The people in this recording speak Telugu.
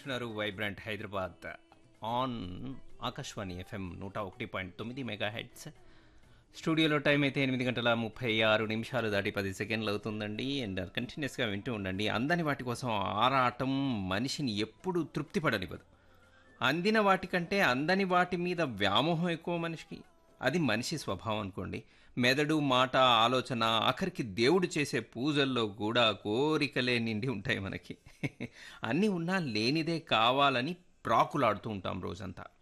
వింటున్నారు vibrant Hyderabad on Akashvani FM నూట ఒకటి పాయింట్ తొమ్మిది మెగా హెడ్స్ స్టూడియోలో టైం అయితే ఎనిమిది గంటల ముప్పై ఆరు నిమిషాలు దాటి పది సెకండ్లు అవుతుందండి అండ్ కంటిన్యూస్గా వింటూ ఉండండి అందని వాటి కోసం ఆరాటం మనిషిని ఎప్పుడు తృప్తి పడనివ్వదు అందిన వాటికంటే అందని వాటి మీద వ్యామోహం ఎక్కువ మనిషికి అది మనిషి స్వభావం అనుకోండి మెదడు మాట ఆలోచన ఆఖరికి దేవుడు చేసే పూజల్లో కూడా కోరికలే నిండి ఉంటాయి మనకి అన్నీ ఉన్నా లేనిదే కావాలని ప్రాకులాడుతూ ఉంటాం రోజంతా